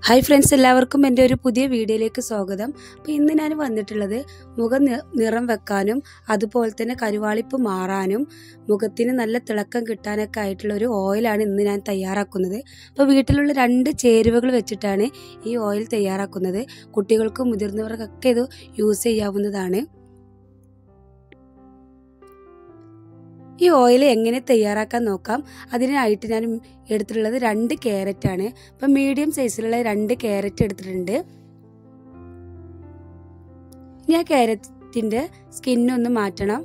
hi friends എല്ലാവർക്കും എൻ്റെ ഒരു പുതിയ വീഡിയോയിലേക്ക് സ്വാഗതം അപ്പോൾ ഇന്ന് ഞാൻ വന്നിട്ടുള്ളത് മുഖം നി- നിറം വെക്കാനും അതുപോലെ തന്നെ കരുവാളിപ്പ് മാറാനും മുഖത്തിന് നല്ല തിളക്കം കിട്ടാനൊക്കെ ആയിട്ടുള്ള ഒരു ഓയിലാണ് ഇന്ന് ഞാൻ തയ്യാറാക്കുന്നത് അപ്പോൾ വീട്ടിലുള്ള രണ്ട് ചേരുവകൾ വെച്ചിട്ടാണ് ഈ ഓയിൽ തയ്യാറാക്കുന്നത് കുട്ടികൾക്കും മുതിർന്നവർക്കൊക്കെ ഇത് യൂസ് ചെയ്യാവുന്നതാണ് ഈ ഓയിൽ എങ്ങനെ തയ്യാറാക്കാൻ നോക്കാം അതിനായിട്ട് ഞാൻ എടുത്തിട്ടുള്ളത് രണ്ട് ക്യാരറ്റ് ആണ് അപ്പം മീഡിയം സൈസിലുള്ള രണ്ട് ക്യാരറ്റ് എടുത്തിട്ടുണ്ട് ഇനി ആ ക്യാരറ്റിന്റെ സ്കിന്നൊന്ന് മാറ്റണം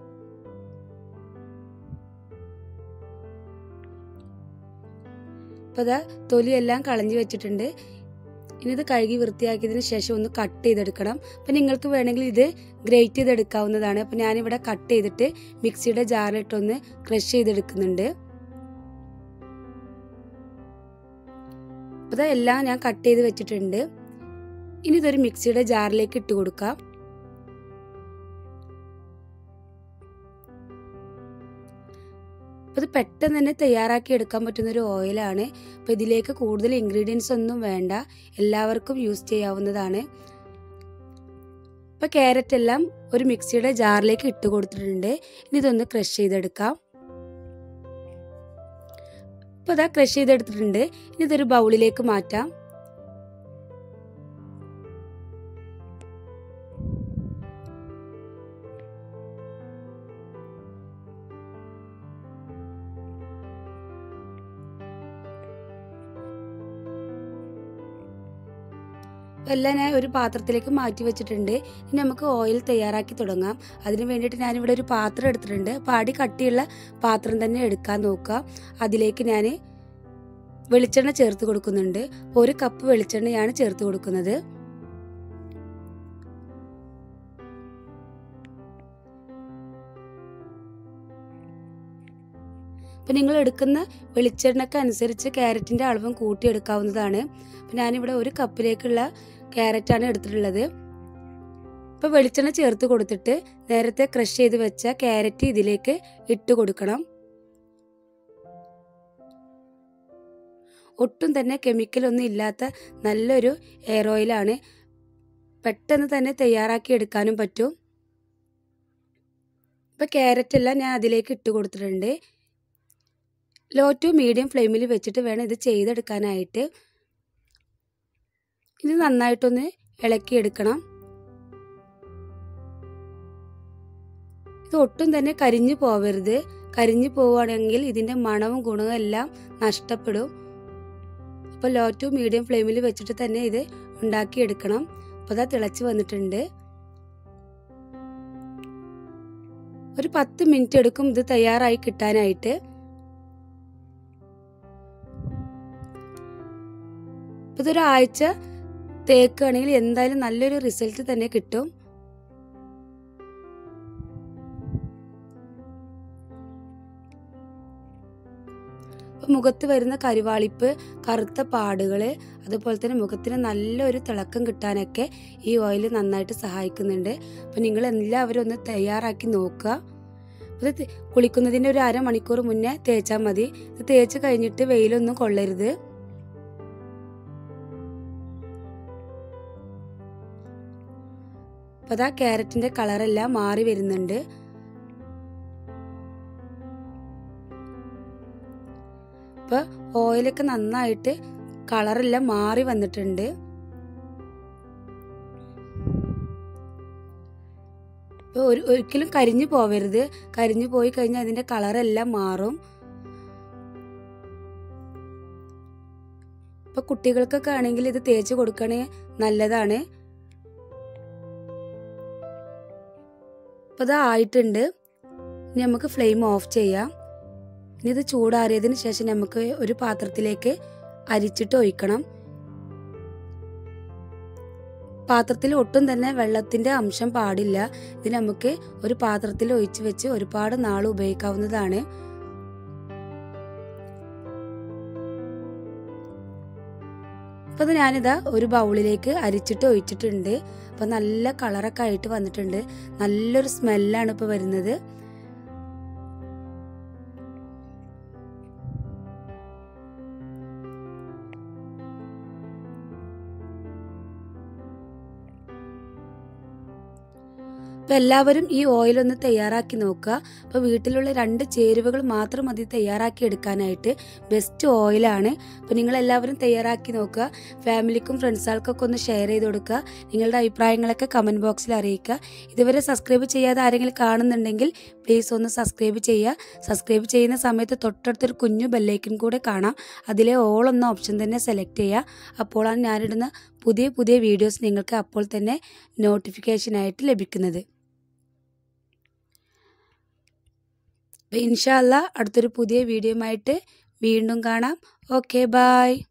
അപ്പോൾ ഇതാ തൊലിയെല്ലാം കളഞ്ഞു വെച്ചിട്ടുണ്ട് ഇനി ഇത് കഴുകി വൃത്തിയാക്കിയതിന് ശേഷം ഒന്ന് കട്ട് ചെയ്തെടുക്കണം അപ്പം നിങ്ങൾക്ക് വേണമെങ്കിൽ ഇത് ഗ്രേറ്റ് ചെയ്തെടുക്കാവുന്നതാണ് അപ്പം ഞാനിവിടെ കട്ട് ചെയ്തിട്ട് മിക്സിയുടെ ജാറിലിട്ടൊന്ന് ക്രഷ് ചെയ്തെടുക്കുന്നുണ്ട് അപ്പോൾ എല്ലാം ഞാൻ കട്ട് ചെയ്ത് വെച്ചിട്ടുണ്ട് ഇനി ഇതൊരു മിക്സിയുടെ ജാറിലേക്ക് ഇട്ട് കൊടുക്കാം അപ്പോൾ ഇത് പെട്ടെന്ന് തന്നെ തയ്യാറാക്കി എടുക്കാൻ പറ്റുന്ന ഒരു ഓയിലാണ് അപ്പോൾ ഇതിലേക്ക് കൂടുതൽ ഇൻഗ്രീഡിയൻസ് ഒന്നും വേണ്ട എല്ലാവർക്കും യൂസ് ചെയ്യാവുന്നതാണ് അപ്പോൾ ക്യാരറ്റ് എല്ലാം ഒരു മിക്സിയുടെ ജാറിലേക്ക് ഇട്ട് കൊടുത്തിട്ടുണ്ട് ഇനി ഇതൊന്ന് ക്രഷ് ചെയ്തെടുക്കാം അപ്പോൾ ഇതാ ക്രഷ് ചെയ്തെടുത്തിട്ടുണ്ട് ഇനി ഇതൊരു ബൗളിലേക്ക് മാറ്റാം എല്ലാം ഞാൻ ഒരു പാത്രത്തിലേക്ക് മാറ്റി വെച്ചിട്ടുണ്ട് ഇനി നമുക്ക് ഓയിൽ തയ്യാറാക്കി തുടങ്ങാം അതിന് വേണ്ടിയിട്ട് ഞാനിവിടെ ഒരു പാത്രം എടുത്തിട്ടുണ്ട് പാടി കട്ടിയുള്ള പാത്രം തന്നെ എടുക്കാൻ നോക്കുക അതിലേക്ക് ഞാൻ വെളിച്ചെണ്ണ ചേർത്ത് കൊടുക്കുന്നുണ്ട് ഒരു കപ്പ് വെളിച്ചെണ്ണയാണ് ചേർത്ത് കൊടുക്കുന്നത് അപ്പം നിങ്ങൾ എടുക്കുന്ന വെളിച്ചെണ്ണയ്ക്ക് അനുസരിച്ച് ക്യാരറ്റിൻ്റെ അളവും കൂട്ടിയെടുക്കാവുന്നതാണ് അപ്പം ഞാനിവിടെ ഒരു കപ്പിലേക്കുള്ള ക്യാരറ്റാണ് എടുത്തിട്ടുള്ളത് ഇപ്പോൾ വെളിച്ചെണ്ണ ചേർത്ത് കൊടുത്തിട്ട് നേരത്തെ ക്രഷ് ചെയ്ത് വെച്ച ക്യാരറ്റ് ഇതിലേക്ക് ഇട്ട് കൊടുക്കണം ഒട്ടും തന്നെ കെമിക്കലൊന്നും ഇല്ലാത്ത നല്ലൊരു എയർ ഓയിലാണ് പെട്ടെന്ന് തന്നെ തയ്യാറാക്കി എടുക്കാനും പറ്റും ഇപ്പോൾ ക്യാരറ്റ് എല്ലാം ഞാൻ അതിലേക്ക് ഇട്ട് കൊടുത്തിട്ടുണ്ട് ലോ ടു മീഡിയം ഫ്ലെയിമിൽ വെച്ചിട്ട് വേണം ഇത് ചെയ്തെടുക്കാനായിട്ട് ഇത് നന്നായിട്ടൊന്ന് ഇളക്കിയെടുക്കണം ഇത് ഒട്ടും തന്നെ കരിഞ്ഞു പോവരുത് കരിഞ്ഞു പോവുകയാണെങ്കിൽ ഇതിൻ്റെ മണവും ഗുണവും എല്ലാം നഷ്ടപ്പെടും അപ്പോൾ ലോ ടു മീഡിയം ഫ്ലെയിമിൽ വെച്ചിട്ട് തന്നെ ഇത് ഉണ്ടാക്കിയെടുക്കണം അപ്പോൾ അതാ തിളച്ച് വന്നിട്ടുണ്ട് ഒരു പത്ത് മിനിറ്റ് എടുക്കും ഇത് തയ്യാറായി കിട്ടാനായിട്ട് ഇതൊരാഴ്ച തേക്കുകയാണെങ്കിൽ എന്തായാലും നല്ലൊരു റിസൾട്ട് തന്നെ കിട്ടും മുഖത്ത് വരുന്ന കരുവാളിപ്പ് കറുത്ത പാടുകൾ അതുപോലെ തന്നെ മുഖത്തിന് നല്ലൊരു തിളക്കം കിട്ടാനൊക്കെ ഈ ഓയിൽ നന്നായിട്ട് സഹായിക്കുന്നുണ്ട് അപ്പം നിങ്ങൾ എല്ലാവരും ഒന്ന് തയ്യാറാക്കി നോക്കുക ഇത് കുളിക്കുന്നതിൻ്റെ ഒരു അരമണിക്കൂർ മുന്നേ തേച്ചാൽ മതി ഇത് തേച്ച് കഴിഞ്ഞിട്ട് വെയിലൊന്നും കൊള്ളരുത് അപ്പോൾ അതാ ക്യാരറ്റിൻ്റെ കളറെല്ലാം മാറി വരുന്നുണ്ട് അപ്പോൾ ഓയിലൊക്കെ നന്നായിട്ട് കളറെല്ലാം മാറി വന്നിട്ടുണ്ട് ഇപ്പോൾ ഒരു ഒരിക്കലും കരിഞ്ഞു പോവരുത് കരിഞ്ഞു പോയി കഴിഞ്ഞാൽ അതിൻ്റെ കളറെല്ലാം മാറും ഇപ്പോൾ കുട്ടികൾക്കൊക്കെ ആണെങ്കിൽ ഇത് തേച്ച് കൊടുക്കണേ നല്ലതാണ് അപ്പോൾ ഇത് ആയിട്ടുണ്ട് ഇനി നമുക്ക് ഫ്ലെയിം ഓഫ് ചെയ്യാം ഇനി ഇത് ചൂടാറിയതിന് ശേഷം നമുക്ക് ഒരു പാത്രത്തിലേക്ക് അരിച്ചിട്ട് ഒഴിക്കണം പാത്രത്തിൽ ഒട്ടും തന്നെ വെള്ളത്തിൻ്റെ അംശം പാടില്ല ഇത് നമുക്ക് ഒരു പാത്രത്തിൽ ഒഴിച്ച് വെച്ച് ഒരുപാട് നാൾ ഉപയോഗിക്കാവുന്നതാണ് അപ്പോൾ ഇത് ഞാനിതാ ഒരു ബൗളിലേക്ക് അരിച്ചിട്ട് ഒഴിച്ചിട്ടുണ്ട് അപ്പോൾ നല്ല കളറൊക്കെ ആയിട്ട് വന്നിട്ടുണ്ട് നല്ലൊരു സ്മെല്ലാണ് ഇപ്പോൾ വരുന്നത് അപ്പോൾ എല്ലാവരും ഈ ഓയിലൊന്ന് തയ്യാറാക്കി നോക്കുക അപ്പോൾ വീട്ടിലുള്ള രണ്ട് ചേരുവകൾ മാത്രം മതി തയ്യാറാക്കി എടുക്കാനായിട്ട് ബെസ്റ്റ് ഓയിലാണ് അപ്പോൾ നിങ്ങളെല്ലാവരും തയ്യാറാക്കി നോക്കുക ഫാമിലിക്കും ഫ്രണ്ട്സുകൾക്കൊക്കെ ഒന്ന് ഷെയർ ചെയ്ത് കൊടുക്കുക നിങ്ങളുടെ അഭിപ്രായങ്ങളൊക്കെ കമൻറ്റ് ബോക്സിൽ അറിയിക്കുക ഇതുവരെ സബ്സ്ക്രൈബ് ചെയ്യാതെ ആരെങ്കിലും കാണുന്നുണ്ടെങ്കിൽ പ്ലീസ് ഒന്ന് സബ്സ്ക്രൈബ് ചെയ്യുക സബ്സ്ക്രൈബ് ചെയ്യുന്ന സമയത്ത് തൊട്ടടുത്തൊരു കുഞ്ഞു ബെല്ലൈക്കൻ കൂടെ കാണാം അതിലെ ഓൾ എന്ന ഓപ്ഷൻ തന്നെ സെലക്ട് ചെയ്യുക അപ്പോഴാണ് ഞാനിടുന്ന പുതിയ പുതിയ വീഡിയോസ് നിങ്ങൾക്ക് അപ്പോൾ തന്നെ നോട്ടിഫിക്കേഷനായിട്ട് ലഭിക്കുന്നത് അപ്പോൾ ഇൻഷാല്ല അടുത്തൊരു പുതിയ വീഡിയോയുമായിട്ട് വീണ്ടും കാണാം ഓക്കെ ബായ്